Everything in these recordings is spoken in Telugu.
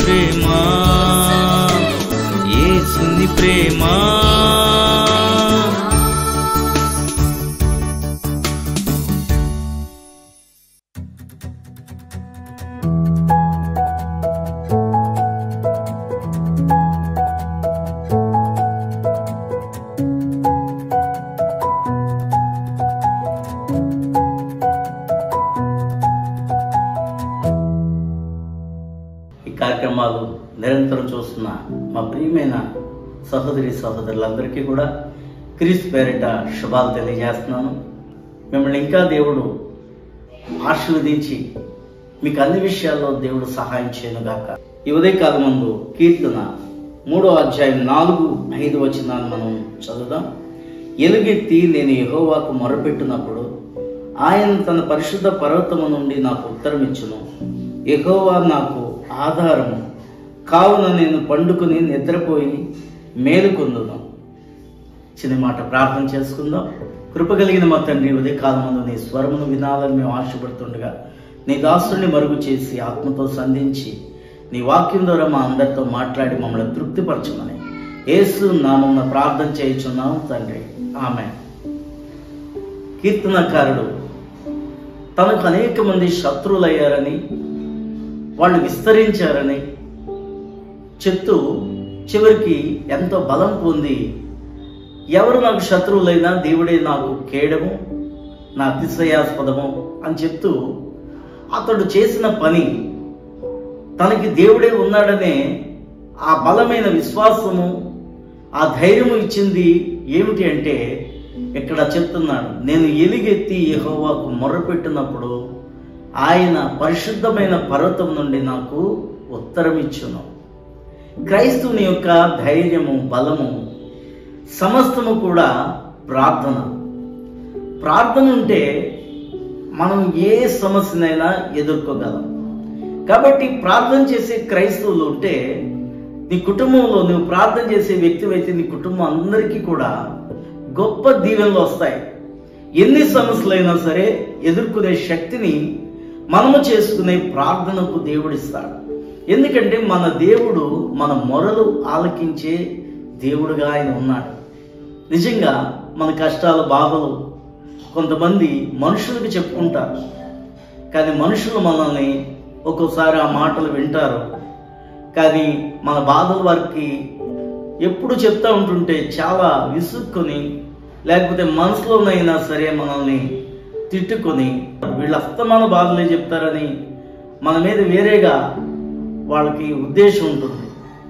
ప్రేమ ఏసుని ప్రేమ ఈ కార్యక్రమాలు నిరంతరం చూస్తున్న మా ప్రియమైన సహోదరి సహోదరులందరికీ కూడా క్రీస్తు పేరిట శుభాలు తెలియజేస్తున్నాను మిమ్మల్ని ఇంకా దేవుడు ఆశీర్వదించి మీకు అన్ని విషయాల్లో దేవుడు సహాయం చేయనుగాక ఈ ఉదయకాలం ముందు కీర్తన మూడో అధ్యాయం నాలుగు ఐదు వచనాలు మనం చదువుదాం ఎలుగెత్తి నేను యెహోవాకు మొరపెట్టినప్పుడు ఆయన తన పరిశుద్ధ పర్వతము నుండి నాకు ఉత్తరం ఇచ్చును యెహోవా నాకు ఆధారము కావున నేను పండుకుని నిద్రపోయి మేలుకొందును చిన్న మాట ప్రార్థన చేసుకుందాం కృప కలిగిన మా తండ్రి ఉదయ కాలమందు నీ స్వరమును వినాలని మేము ఆశపడుతుండగా నీ దాసుని మరుగు చేసి ఆత్మతో సంధించి నీ వాక్యం ద్వారా మా అందరితో మాట్లాడి మమ్మల్ని తృప్తిపరచమని యేసు నామమున ప్రార్థన చేయుచున్నాం తండ్రి ఆమె కీర్తనకారుడు తనకు అనేక మంది శత్రువులయ్యారని వాళ్ళు విస్తరించారని చెప్తూ చివరికి ఎంతో బలం పొంది ఎవరు నాకు శత్రువులైనా దేవుడే నాకు కేడము నా అతిశయాస్పదము అని చెప్తూ అతడు చేసిన పని తనకి దేవుడే ఉన్నాడనే ఆ బలమైన విశ్వాసము ఆ ధైర్యము ఇచ్చింది ఏమిటి అంటే ఇక్కడ చెప్తున్నాడు నేను ఎలుగెత్తి యెహోవాకు మొర్రపెట్టినప్పుడు ఆయన పరిశుద్ధమైన పర్వతం నుండి నాకు ఉత్తరం ఇచ్చును క్రైస్తవుని యొక్క ధైర్యము బలము సమస్తము కూడా ప్రార్థన ప్రార్థన ఉంటే మనం ఏ సమస్యనైనా ఎదుర్కోగలం కాబట్టి ప్రార్థన చేసే క్రైస్తవులు ఉంటే నీ కుటుంబంలో నువ్వు ప్రార్థన చేసే వ్యక్తివైతే నీ కుటుంబం అందరికీ కూడా గొప్ప దీవెనలు వస్తాయి ఎన్ని సమస్యలైనా సరే ఎదుర్కొనే శక్తిని మనము చేసుకునే ప్రార్థనకు దేవుడిస్తాడు ఎందుకంటే మన దేవుడు మన మొరలు ఆలకించే దేవుడుగా ఆయన ఉన్నాడు నిజంగా మన కష్టాలు బాధలు కొంతమంది మనుషులకు చెప్పుకుంటారు కానీ మనుషులు మనల్ని ఒక్కోసారి ఆ మాటలు వింటారు కానీ మన బాధలు వారికి ఎప్పుడు చెప్తా ఉంటుంటే చాలా విసుక్కొని లేకపోతే మనసులోనైనా సరే మనల్ని తిట్టుకొని వీళ్ళ అస్తమాన బాధలే చెప్తారని మన మీద వేరేగా వాళ్ళకి ఉద్దేశం ఉంటుంది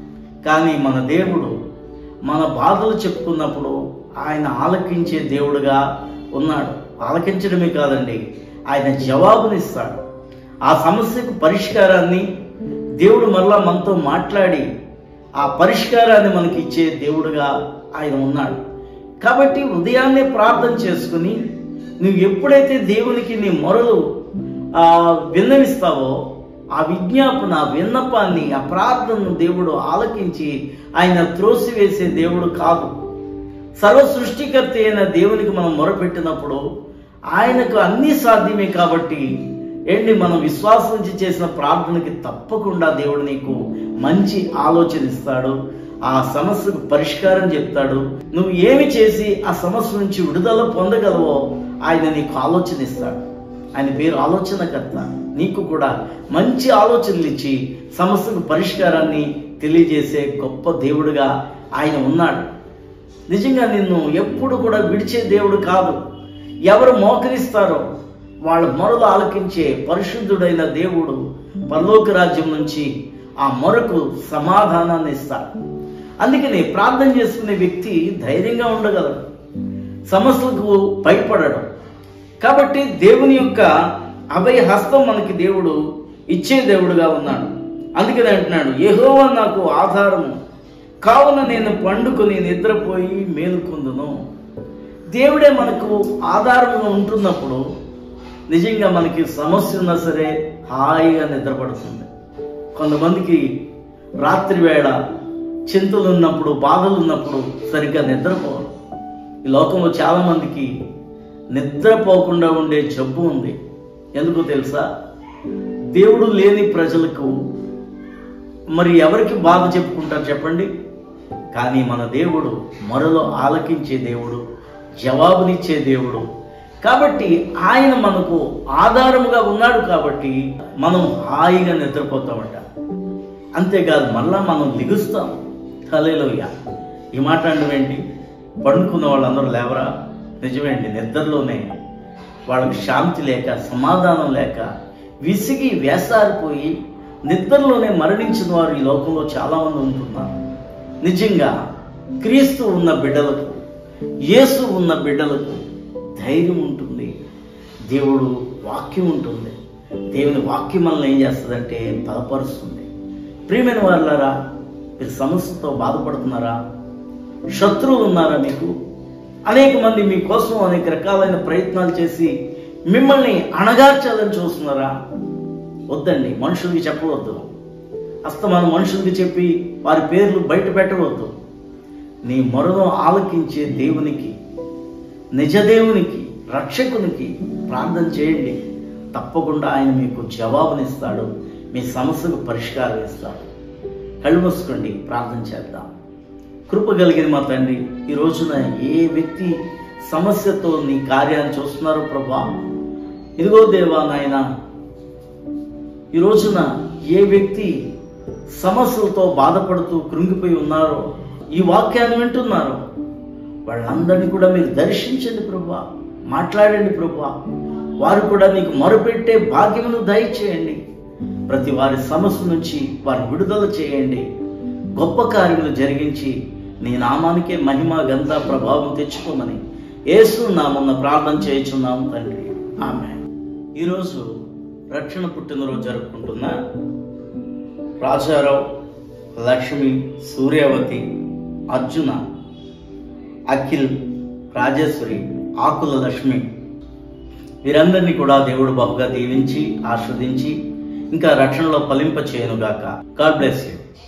కానీ మన దేవుడు మన బాధలు చెప్పుకున్నప్పుడు ఆయన ఆలకించే దేవుడుగా ఉన్నాడు ఆలకించడమే కాదండి ఆయన జవాబునిస్తాడు ఆ సమస్యకు పరిష్కారాన్ని దేవుడు మరలా మనతో మాట్లాడి ఆ పరిష్కారాన్ని మనకి ఇచ్చే దేవుడుగా ఆయన ఉన్నాడు కాబట్టి ఉదయాన్నే ప్రార్థన చేసుకుని నువ్వు ఎప్పుడైతే దేవునికి నీ మొరలు ఆ, విన్నవిస్తావో ఆ విజ్ఞాపన ఆ విన్నపాన్ని ఆ ప్రార్థనను దేవుడు ఆలకించి ఆయన త్రోసివేసే దేవుడు కాదు సర్వ సృష్టికర్త అయిన దేవునికి మనం మొరపెట్టినప్పుడు ఆయనకు అన్నీ సాధ్యమే కాబట్టి ఏంటి మనం విశ్వాసం నుంచి చేసిన ప్రార్థనకి తప్పకుండా దేవుడు నీకు మంచి ఆలోచన ఇస్తాడు ఆ సమస్యకు పరిష్కారం చెప్తాడు నువ్వు ఏమి చేసి ఆ సమస్య నుంచి విడుదల పొందగలవో ఆయన నీకు ఆలోచన ఇస్తాడు ఆయన పేరు ఆలోచనకర్త నీకు కూడా మంచి ఆలోచనలు ఇచ్చి సమస్యకు పరిష్కారాన్ని తెలియజేసే గొప్ప దేవుడుగా ఆయన ఉన్నాడు నిజంగా నిన్ను ఎప్పుడు కూడా విడిచే దేవుడు కాదు ఎవరు మోకరిస్తారో వాళ్ళ మొరలు ఆలకించే పరిశుద్ధుడైన దేవుడు పరలోక రాజ్యం నుంచి ఆ మొరకు సమాధానాన్ని ఇస్తాడు అందుకని ప్రార్థన చేసుకునే వ్యక్తి ధైర్యంగా ఉండగలడు సమస్యలకు భయపడడం కాబట్టి దేవుని యొక్క అభయ హస్తం మనకి దేవుడు ఇచ్చే దేవుడుగా ఉన్నాడు అందుకని అంటున్నాడు యెహోవా నాకు ఆధారము కావున నేను పండుకొని నిద్రపోయి మేలుకుందును దేవుడే మనకు ఆధారంగా ఉంటున్నప్పుడు నిజంగా మనకి సమస్య ఉన్నా సరే హాయిగా నిద్రపడుతుంది కొంతమందికి రాత్రి వేళ చింతలు ఉన్నప్పుడు బాధలు ఉన్నప్పుడు సరిగ్గా నిద్రపోరు ఈ లోకంలో చాలా మందికి నిద్రపోకుండా ఉండే జబ్బు ఉంది ఎందుకో తెలుసా దేవుడు లేని ప్రజలకు మరి ఎవరికి బాధ చెప్పుకుంటారు చెప్పండి కానీ మన దేవుడు మొరలో ఆలకించే దేవుడు జవాబునిచ్చే దేవుడు కాబట్టి ఆయన మనకు ఆధారముగా ఉన్నాడు కాబట్టి మనం హాయిగా నిద్రపోతామట అంతేకాదు మళ్ళా మనం లిగుస్తాం హలేలోయ ఈ మాట అనడం ఏంటి పండుకున్న వాళ్ళందరూ లేవరా నిజమేంటి నిద్రలోనే వాళ్ళకి శాంతి లేక సమాధానం లేక విసిగి వేసారిపోయి నిద్రలోనే మరణించిన వారు ఈ లోకంలో చాలామంది ఉంటున్నారు నిజంగా క్రీస్తు ఉన్న బిడ్డలకు యేసు ఉన్న బిడ్డలకు ధైర్యం ఉంటుంది దేవుడు వాక్యం ఉంటుంది దేవుని వాక్యం మనల్ని ఏం చేస్తుందంటే బలపరుస్తుంది ప్రియమైన వాళ్ళారా మీరు సమస్యతో బాధపడుతున్నారా శత్రువులు ఉన్నారా మీకు అనేక మంది మీకోసం అనేక రకాలైన ప్రయత్నాలు చేసి మిమ్మల్ని అణగార్చాలని చూస్తున్నారా వద్దండి మనుషులకి చెప్పవద్దు అస్తమానం మనుషులకి చెప్పి వారి పేర్లు బయట పెట్టవద్దు నీ మొరను ఆలకించే దేవునికి నిజదేవునికి రక్షకునికి ప్రార్థన చేయండి తప్పకుండా ఆయన మీకు జవాబునిస్తాడు మీ సమస్యకు పరిష్కారం ఇస్తాడు కళ్ళు మూసుకోండి ప్రార్థన చేద్దాం కృప కలిగిన మా తండ్రి ఈ రోజున ఏ వ్యక్తి సమస్యతో నీ కార్యాన్ని చూస్తున్నారో ప్రభా ఇదిగో దేవా నాయన ఈ రోజున ఏ వ్యక్తి సమస్యలతో బాధపడుతూ కృంగిపోయి ఉన్నారో ఈ వాక్యాన్ని వింటున్నారో వాళ్ళందరినీ కూడా మీరు దర్శించండి ప్రభా మాట్లాడండి ప్రభా వారు కూడా నీకు మొరపెట్టే భాగ్యమును దయచేయండి ప్రతి వారి సమస్య నుంచి వారు విడుదల చేయండి గొప్ప కార్యములు జరిగించి నీ నామానికే మహిమ గంధ ప్రభావం తెచ్చుకోమని యేసు నామన్న ప్రార్థన చేయుచున్నాము తండ్రి ఆమె ఈరోజు రక్షణ పుట్టినరోజు జరుపుకుంటున్న రాజారావు లక్ష్మి సూర్యవతి అర్జున అఖిల్ రాజేశ్వరి ఆకుల లక్ష్మి వీరందరినీ కూడా దేవుడు బహుగా దీవించి ఆస్వాదించి ఇంకా రక్షణలో ఫలింప చేయనుగాక గాడ్ బ్లెస్ యూ